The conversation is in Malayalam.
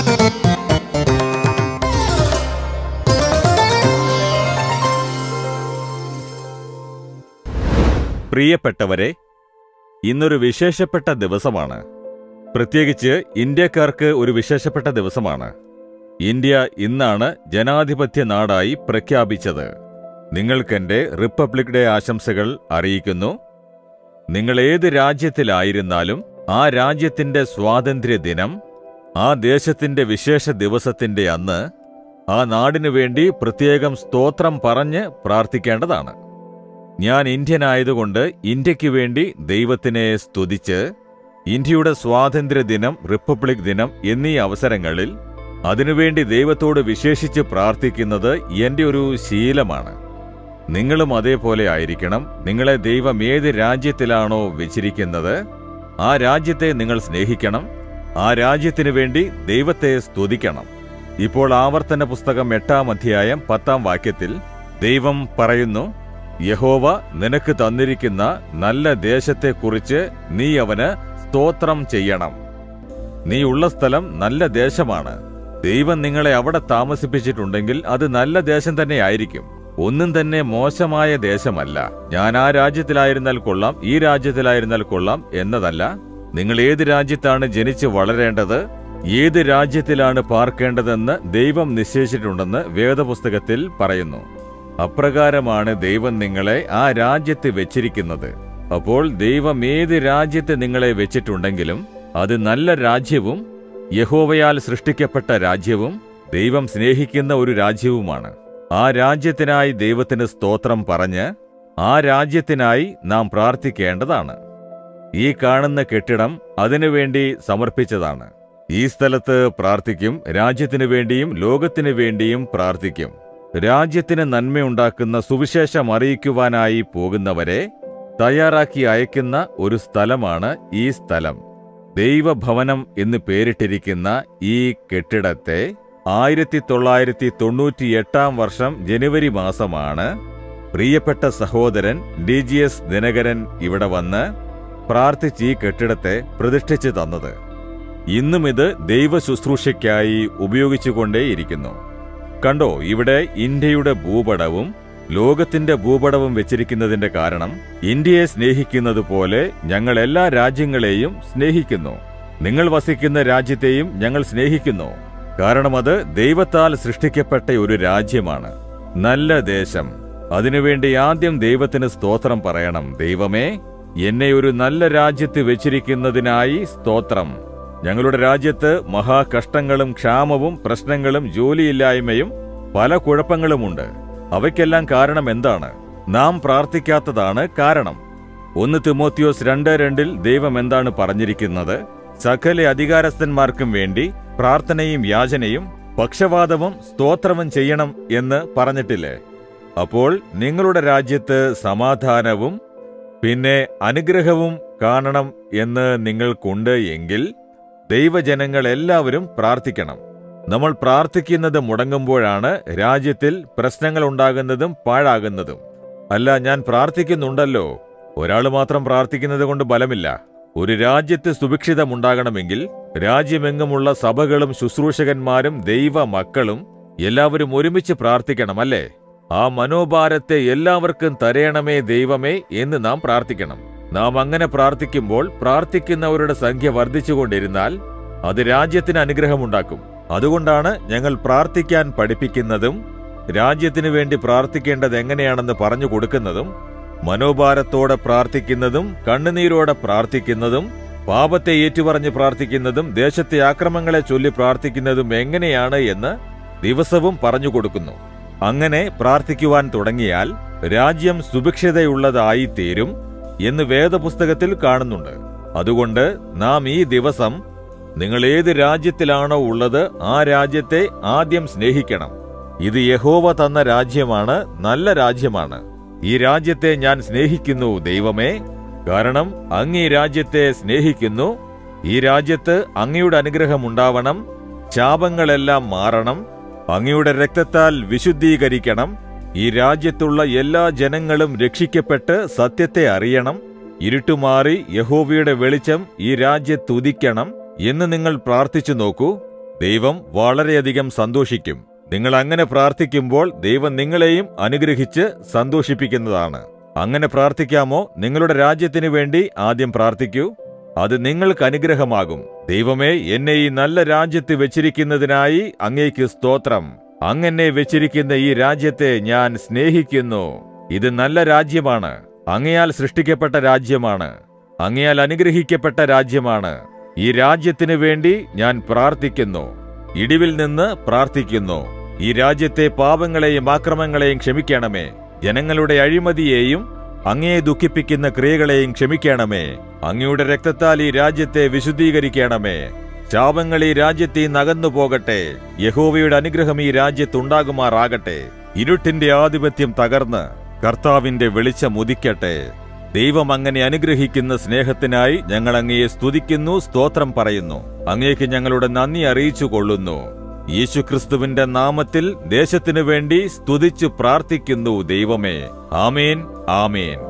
പ്രിയപ്പെട്ടവരെ ഇന്നൊരു വിശേഷപ്പെട്ട ദിവസമാണ് പ്രത്യേകിച്ച് ഇന്ത്യക്കാർക്ക് ഒരു വിശേഷപ്പെട്ട ദിവസമാണ് ഇന്ത്യ ഇന്നാണ് ജനാധിപത്യ നാടായി പ്രഖ്യാപിച്ചത് നിങ്ങൾക്കെന്റെ റിപ്പബ്ലിക് ഡേ ആശംസകൾ അറിയിക്കുന്നു നിങ്ങൾ ഏത് രാജ്യത്തിലായിരുന്നാലും ആ രാജ്യത്തിന്റെ സ്വാതന്ത്ര്യ ദിനം ആ ദേശത്തിന്റെ വിശേഷ ദിവസത്തിന്റെ അന്ന് ആ നാടിനു വേണ്ടി പ്രത്യേകം സ്തോത്രം പറഞ്ഞ് പ്രാർത്ഥിക്കേണ്ടതാണ് ഞാൻ ഇന്ത്യനായതുകൊണ്ട് ഇന്ത്യക്ക് വേണ്ടി ദൈവത്തിനെ സ്തുതിച്ച് ഇന്ത്യയുടെ സ്വാതന്ത്ര്യ ദിനം റിപ്പബ്ലിക് ദിനം എന്നീ അവസരങ്ങളിൽ അതിനുവേണ്ടി ദൈവത്തോട് വിശേഷിച്ച് പ്രാർത്ഥിക്കുന്നത് എന്റെ ഒരു ശീലമാണ് നിങ്ങളും അതേപോലെ ആയിരിക്കണം നിങ്ങളെ ദൈവം ഏത് രാജ്യത്തിലാണോ വെച്ചിരിക്കുന്നത് ആ രാജ്യത്തെ നിങ്ങൾ സ്നേഹിക്കണം ആ രാജ്യത്തിനു വേണ്ടി ദൈവത്തെ സ്തുതിക്കണം ഇപ്പോൾ ആവർത്തന പുസ്തകം എട്ടാം അധ്യായം പത്താം വാക്യത്തിൽ ദൈവം പറയുന്നു യഹോവ നിനക്ക് തന്നിരിക്കുന്ന നല്ല ദേശത്തെക്കുറിച്ച് നീ അവന് സ്തോത്രം ചെയ്യണം നീ ഉള്ള സ്ഥലം നല്ല ദേശമാണ് ദൈവം നിങ്ങളെ അവിടെ താമസിപ്പിച്ചിട്ടുണ്ടെങ്കിൽ അത് നല്ല ദേശം തന്നെ ആയിരിക്കും ഒന്നും തന്നെ മോശമായ ദേശമല്ല ഞാൻ ആ രാജ്യത്തിലായിരുന്നാൽ കൊള്ളാം ഈ രാജ്യത്തിലായിരുന്നാൽ കൊള്ളാം എന്നതല്ല നിങ്ങൾ ഏത് രാജ്യത്താണ് ജനിച്ച് വളരേണ്ടത് ഏത് രാജ്യത്തിലാണ് പാർക്കേണ്ടതെന്ന് ദൈവം നിശ്ചയിച്ചിട്ടുണ്ടെന്ന് വേദപുസ്തകത്തിൽ പറയുന്നു അപ്രകാരമാണ് ദൈവം നിങ്ങളെ ആ രാജ്യത്ത് വെച്ചിരിക്കുന്നത് അപ്പോൾ ദൈവം ഏത് രാജ്യത്ത് നിങ്ങളെ വെച്ചിട്ടുണ്ടെങ്കിലും അത് നല്ല രാജ്യവും യഹോവയാൽ സൃഷ്ടിക്കപ്പെട്ട രാജ്യവും ദൈവം സ്നേഹിക്കുന്ന ഒരു രാജ്യവുമാണ് ആ രാജ്യത്തിനായി ദൈവത്തിന് സ്തോത്രം പറഞ്ഞ് ആ രാജ്യത്തിനായി നാം പ്രാർത്ഥിക്കേണ്ടതാണ് ഈ കാണുന്ന കെട്ടിടം അതിനുവേണ്ടി സമർപ്പിച്ചതാണ് ഈ സ്ഥലത്ത് പ്രാർത്ഥിക്കും രാജ്യത്തിനു വേണ്ടിയും ലോകത്തിനു വേണ്ടിയും പ്രാർത്ഥിക്കും രാജ്യത്തിന് നന്മയുണ്ടാക്കുന്ന സുവിശേഷം അറിയിക്കുവാനായി പോകുന്നവരെ തയ്യാറാക്കി അയക്കുന്ന ഒരു സ്ഥലമാണ് ഈ സ്ഥലം ദൈവഭവനം എന്ന് പേരിട്ടിരിക്കുന്ന ഈ കെട്ടിടത്തെ ആയിരത്തി തൊള്ളായിരത്തി തൊണ്ണൂറ്റിയെട്ടാം വർഷം ജനുവരി മാസമാണ് പ്രിയപ്പെട്ട സഹോദരൻ ഡി ജി എസ് ദിനകരൻ ഇവിടെ വന്ന് പ്രാർത്ഥിച്ച് ഈ കെട്ടിടത്തെ പ്രതിഷ്ഠിച്ചു തന്നത് ഇന്നും ഇത് ദൈവ ശുശ്രൂഷയ്ക്കായി ഉപയോഗിച്ചുകൊണ്ടേയിരിക്കുന്നു കണ്ടോ ഇവിടെ ഇന്ത്യയുടെ ഭൂപടവും ലോകത്തിന്റെ ഭൂപടവും വെച്ചിരിക്കുന്നതിന്റെ കാരണം ഇന്ത്യയെ സ്നേഹിക്കുന്നത് പോലെ ഞങ്ങൾ എല്ലാ രാജ്യങ്ങളെയും സ്നേഹിക്കുന്നു നിങ്ങൾ വസിക്കുന്ന രാജ്യത്തെയും ഞങ്ങൾ സ്നേഹിക്കുന്നു കാരണം അത് ദൈവത്താൽ സൃഷ്ടിക്കപ്പെട്ട ഒരു രാജ്യമാണ് നല്ല ദേശം അതിനുവേണ്ടി ആദ്യം ദൈവത്തിന് സ്തോത്രം പറയണം ദൈവമേ എന്നെ ഒരു നല്ല രാജ്യത്ത് വെച്ചിരിക്കുന്നതിനായി സ്തോത്രം ഞങ്ങളുടെ രാജ്യത്ത് മഹാകഷ്ടങ്ങളും ക്ഷാമവും പ്രശ്നങ്ങളും ജോലിയില്ലായ്മയും പല കുഴപ്പങ്ങളുമുണ്ട് അവയ്ക്കെല്ലാം കാരണം എന്താണ് നാം പ്രാർത്ഥിക്കാത്തതാണ് കാരണം ഒന്ന് തിമോത്തിയോസ് രണ്ട് രണ്ടിൽ ദൈവം എന്താണ് പറഞ്ഞിരിക്കുന്നത് സകല അധികാരസ്ഥന്മാർക്കും വേണ്ടി പ്രാർത്ഥനയും യാചനയും പക്ഷവാദവും സ്തോത്രവും ചെയ്യണം എന്ന് പറഞ്ഞിട്ടില്ലേ അപ്പോൾ നിങ്ങളുടെ രാജ്യത്ത് സമാധാനവും പിന്നെ അനുഗ്രഹവും കാണണം എന്ന് നിങ്ങൾക്കുണ്ട് എങ്കിൽ ദൈവജനങ്ങൾ എല്ലാവരും പ്രാർത്ഥിക്കണം നമ്മൾ പ്രാർത്ഥിക്കുന്നത് മുടങ്ങുമ്പോഴാണ് രാജ്യത്തിൽ പ്രശ്നങ്ങൾ ഉണ്ടാകുന്നതും പാഴാകുന്നതും അല്ല ഞാൻ പ്രാർത്ഥിക്കുന്നുണ്ടല്ലോ ഒരാൾ മാത്രം പ്രാർത്ഥിക്കുന്നത് കൊണ്ട് ബലമില്ല ഒരു രാജ്യത്ത് സുഭിക്ഷിതമുണ്ടാകണമെങ്കിൽ രാജ്യമെങ്ങുമുള്ള സഭകളും ശുശ്രൂഷകന്മാരും ദൈവ മക്കളും എല്ലാവരും ഒരുമിച്ച് പ്രാർത്ഥിക്കണം അല്ലേ ആ മനോഭാരത്തെ എല്ലാവർക്കും തരയണമേ ദൈവമേ എന്ന് നാം പ്രാർത്ഥിക്കണം നാം അങ്ങനെ പ്രാർത്ഥിക്കുമ്പോൾ പ്രാർത്ഥിക്കുന്നവരുടെ സംഖ്യ വർദ്ധിച്ചുകൊണ്ടിരുന്നാൽ അത് രാജ്യത്തിന് അനുഗ്രഹമുണ്ടാക്കും അതുകൊണ്ടാണ് ഞങ്ങൾ പ്രാർത്ഥിക്കാൻ പഠിപ്പിക്കുന്നതും രാജ്യത്തിനു വേണ്ടി പ്രാർത്ഥിക്കേണ്ടത് എങ്ങനെയാണെന്ന് പറഞ്ഞു കൊടുക്കുന്നതും മനോഭാരത്തോടെ പ്രാർത്ഥിക്കുന്നതും കണ്ണുനീരോടെ പ്രാർത്ഥിക്കുന്നതും പാപത്തെ ഏറ്റുപറഞ്ഞ് പ്രാർത്ഥിക്കുന്നതും ദേശത്തെ ആക്രമങ്ങളെ ചൊല്ലി പ്രാർത്ഥിക്കുന്നതും എങ്ങനെയാണ് എന്ന് ദിവസവും പറഞ്ഞു കൊടുക്കുന്നു അങ്ങനെ പ്രാർത്ഥിക്കുവാൻ തുടങ്ങിയാൽ രാജ്യം സുഭിക്ഷതയുള്ളതായി തീരും എന്ന് വേദപുസ്തകത്തിൽ കാണുന്നുണ്ട് അതുകൊണ്ട് നാം ഈ ദിവസം നിങ്ങൾ ഏത് രാജ്യത്തിലാണോ ഉള്ളത് ആ രാജ്യത്തെ ആദ്യം സ്നേഹിക്കണം ഇത് യഹോവ തന്ന രാജ്യമാണ് നല്ല രാജ്യമാണ് ഈ രാജ്യത്തെ ഞാൻ സ്നേഹിക്കുന്നു ദൈവമേ കാരണം അങ്ങ് ഈ രാജ്യത്തെ സ്നേഹിക്കുന്നു ഈ രാജ്യത്ത് അങ്ങയുടെ അനുഗ്രഹം ഉണ്ടാവണം ശാപങ്ങളെല്ലാം മാറണം അങ്ങയുടെ രക്തത്താൽ വിശുദ്ധീകരിക്കണം ഈ രാജ്യത്തുള്ള എല്ലാ ജനങ്ങളും രക്ഷിക്കപ്പെട്ട് സത്യത്തെ അറിയണം ഇരുട്ടുമാറി യഹോവയുടെ വെളിച്ചം ഈ രാജ്യത്തുദിക്കണം എന്ന് നിങ്ങൾ പ്രാർത്ഥിച്ചു നോക്കൂ ദൈവം വളരെയധികം സന്തോഷിക്കും നിങ്ങൾ അങ്ങനെ പ്രാർത്ഥിക്കുമ്പോൾ ദൈവം നിങ്ങളെയും അനുഗ്രഹിച്ച് സന്തോഷിപ്പിക്കുന്നതാണ് അങ്ങനെ പ്രാർത്ഥിക്കാമോ നിങ്ങളുടെ രാജ്യത്തിനു വേണ്ടി ആദ്യം പ്രാർത്ഥിക്കൂ അത് നിങ്ങൾക്ക് അനുഗ്രഹമാകും ദൈവമേ എന്നെ ഈ നല്ല രാജ്യത്ത് വെച്ചിരിക്കുന്നതിനായി അങ്ങേക്ക് സ്തോത്രം അങ്ങനെ വെച്ചിരിക്കുന്ന ഈ രാജ്യത്തെ ഞാൻ സ്നേഹിക്കുന്നു ഇത് നല്ല രാജ്യമാണ് അങ്ങയാൽ സൃഷ്ടിക്കപ്പെട്ട രാജ്യമാണ് അങ്ങയാൽ അനുഗ്രഹിക്കപ്പെട്ട രാജ്യമാണ് ഈ രാജ്യത്തിനു വേണ്ടി ഞാൻ പ്രാർത്ഥിക്കുന്നു ഇടിവിൽ നിന്ന് പ്രാർത്ഥിക്കുന്നു ഈ രാജ്യത്തെ പാപങ്ങളെയും ആക്രമങ്ങളെയും ക്ഷമിക്കണമേ ജനങ്ങളുടെ അഴിമതിയെയും അങ്ങയെ ദുഃഖിപ്പിക്കുന്ന ക്രിയകളെയും ക്ഷമിക്കണമേ അങ്ങയുടെ രക്തത്താൽ ഈ രാജ്യത്തെ വിശുദ്ധീകരിക്കണമേ ശാപങ്ങൾ ഈ രാജ്യത്തിൽ നിന്ന് അകന്നു പോകട്ടെ യഹോവയുടെ അനുഗ്രഹം ഈ രാജ്യത്തുണ്ടാകുമാറാകട്ടെ ഇരുട്ടിന്റെ ആധിപത്യം തകർന്ന് കർത്താവിന്റെ വെളിച്ചം ഉദിക്കട്ടെ ദൈവം അങ്ങനെ അനുഗ്രഹിക്കുന്ന സ്നേഹത്തിനായി ഞങ്ങൾ അങ്ങയെ സ്തുതിക്കുന്നു സ്തോത്രം പറയുന്നു അങ്ങേക്ക് ഞങ്ങളുടെ നന്ദി അറിയിച്ചു കൊള്ളുന്നു യേശുക്രിസ്തുവിന്റെ നാമത്തിൽ ദേശത്തിനു വേണ്ടി സ്തുതിച്ചു പ്രാർത്ഥിക്കുന്നു ദൈവമേ ആമേൻ ആമേൻ